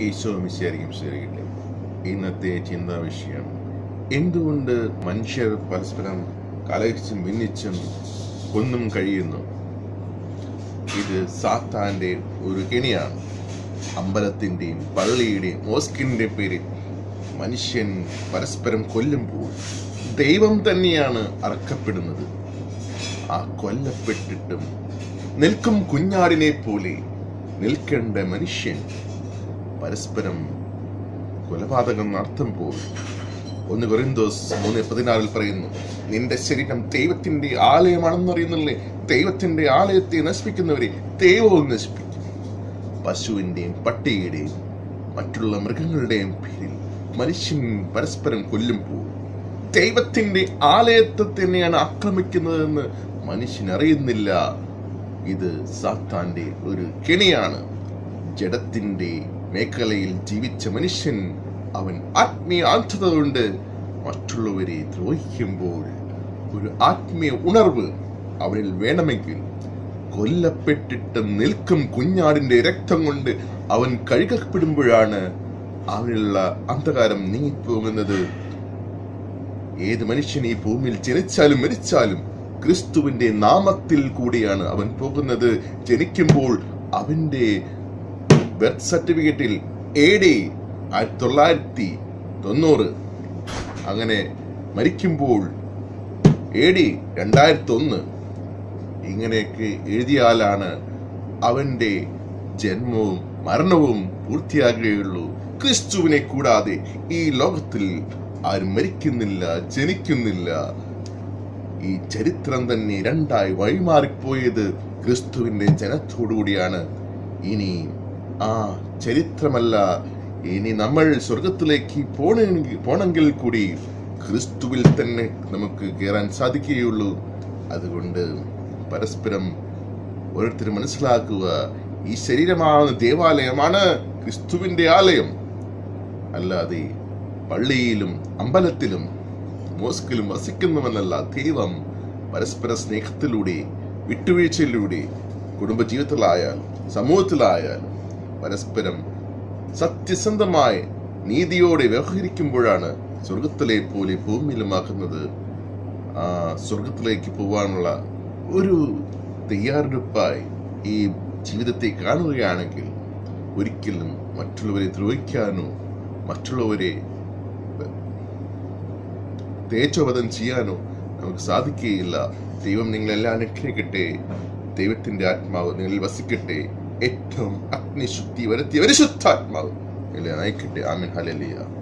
ഈശോ മിശിയായിരിക്കും ശരിക്കട്ടെ ഇന്നത്തെ ചിന്താ വിഷയം എന്തുകൊണ്ട് മനുഷ്യർ പരസ്പരം കലഹിച്ചും ഭിന്നിച്ചും കൊന്നും കഴിയുന്നു ഇത് സാത്താന്റെ ഒരു കെണിയാണ് അമ്പലത്തിന്റെയും പള്ളിയുടെയും മോസ്കിന്റെ പേരിൽ മനുഷ്യൻ പരസ്പരം കൊല്ലുമ്പോൾ ദൈവം തന്നെയാണ് അറക്കപ്പെടുന്നത് ആ കൊല്ലപ്പെട്ടിട്ടും നിൽക്കും കുഞ്ഞാടിനെ പോലെ നിൽക്കേണ്ട മനുഷ്യൻ പരസ്പരം കൊലപാതകം നടത്തുമ്പോൾ ഒന്ന് കൊറിന്തോസ് മൂന്ന് പതിനാറിൽ പറയുന്നു നിന്റെ ശരീരം ദൈവത്തിന്റെ ആലയമാണെന്നറിയുന്നില്ലേ ദൈവത്തിന്റെ ആലയത്തെ നശിപ്പിക്കുന്നവരെ ദൈവവും നശിപ്പിക്കും പശുവിന്റെയും പട്ടിയുടെയും മറ്റുള്ള മൃഗങ്ങളുടെയും പേരിൽ മനുഷ്യൻ പരസ്പരം കൊല്ലുമ്പോൾ ദൈവത്തിന്റെ ആലയത്തെ തന്നെയാണ് ആക്രമിക്കുന്നതെന്ന് മനുഷ്യൻ അറിയുന്നില്ല ഇത് സാത്താന്റെ ഒരു കെണിയാണ് ജഡത്തിന്റെ മേഖലയിൽ ജീവിച്ച മനുഷ്യൻ അവൻ ആത്മീയ അന്ധത കൊണ്ട് മറ്റുള്ളവരെ ദ്രോഹിക്കുമ്പോൾ ഒരു ആത്മീയ ഉണർവ് അവനിൽ വേണമെങ്കിൽ കൊല്ലപ്പെട്ടിട്ട് നിൽക്കും കുഞ്ഞാടിന്റെ രക്തം കൊണ്ട് അവൻ കഴുകപ്പെടുമ്പോഴാണ് അവനുള്ള അന്ധകാരം നീങ്ങിപ്പോകുന്നത് ഏത് മനുഷ്യൻ ഈ ഭൂമിയിൽ ജനിച്ചാലും മരിച്ചാലും ക്രിസ്തുവിന്റെ നാമത്തിൽ കൂടിയാണ് അവൻ പോകുന്നത് ജനിക്കുമ്പോൾ അവന്റെ ബർത്ത് സർട്ടിഫിക്കറ്റിൽ എ ഡി ആയിരത്തി തൊള്ളായിരത്തി തൊണ്ണൂറ് അങ്ങനെ മരിക്കുമ്പോൾ എ ഡി രണ്ടായിരത്തി ഒന്ന് ഇങ്ങനെയൊക്കെ എഴുതിയാലാണ് അവന്റെ ജന്മവും മരണവും പൂർത്തിയാകുകയുള്ളൂ ക്രിസ്തുവിനെ കൂടാതെ ഈ ലോകത്തിൽ ആരും മരിക്കുന്നില്ല ജനിക്കുന്നില്ല ഈ ചരിത്രം തന്നെ രണ്ടായി വഴിമാറിപ്പോയത് ക്രിസ്തുവിന്റെ ജനത്തോടുകൂടിയാണ് ഇനി ആ ചരിത്രമല്ല ഇനി നമ്മൾ സ്വർഗത്തിലേക്ക് പോണെങ്കിൽ പോണെങ്കിൽ കൂടി ക്രിസ്തുവിൽ തന്നെ നമുക്ക് കയറാൻ സാധിക്കുകയുള്ളൂ അതുകൊണ്ട് പരസ്പരം ഓരോരുത്തരും മനസ്സിലാക്കുക ഈ ശരീരമാണ് ദേവാലയമാണ് ക്രിസ്തുവിന്റെ ആലയം അല്ലാതെ പള്ളിയിലും അമ്പലത്തിലും മോസ്കിലും വസിക്കുന്നവനല്ല ദൈവം പരസ്പര സ്നേഹത്തിലൂടെ വിട്ടുവീഴ്ചയിലൂടെ കുടുംബജീവിതത്തിലായാലും സമൂഹത്തിലായാലും പരസ്പരം സത്യസന്ധമായ നീതിയോടെ വ്യവഹരിക്കുമ്പോഴാണ് സ്വർഗത്തിലെ പോലെ ഭൂമിയിലുമാക്കുന്നത് ആ സ്വർഗത്തിലേക്ക് പോകാനുള്ള ഒരു തയ്യാറെടുപ്പായി ഈ ജീവിതത്തെ കാണുകയാണെങ്കിൽ ഒരിക്കലും മറ്റുള്ളവരെ ദ്രോഹിക്കാനോ മറ്റുള്ളവരെ തേജോവധം ചെയ്യാനോ നമുക്ക് സാധിക്കുകയില്ല ദൈവം നിങ്ങളെല്ലാം അനുഗ്രഹിക്കട്ടെ ദൈവത്തിന്റെ ആത്മാവ് നിങ്ങളിൽ വസിക്കട്ടെ ഏറ്റവും അഗ്നിശുദ്ധി വരുത്തിയ പരിശുദ്ധാത്മാവ് നിങ്ങളെ നയിക്കട്ടെ ആമിൻ ഹലലിയ